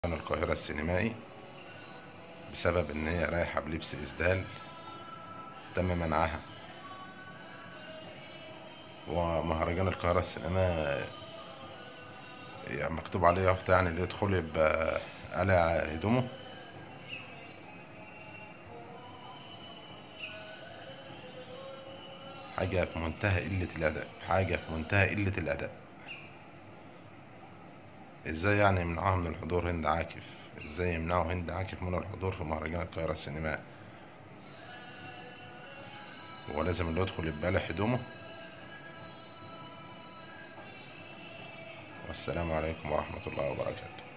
مهرجان القاهرة السينمائي بسبب إن هي رايحة بلبس إسدال تم منعها ومهرجان القاهرة السينمائي يعني مكتوب عليه يافطة يعني اللي يدخل يبقى قلع هدومه حاجة في منتهى قلة الأدب حاجة في منتهى قلة الأدب ازاي يعني يمنعوها من الحضور هند عاكف ازاي يمنعوا هند عاكف من الحضور في مهرجان القاهرة السينمائي هو لازم اللي يدخل يبقى قلع هدومه والسلام عليكم ورحمة الله وبركاته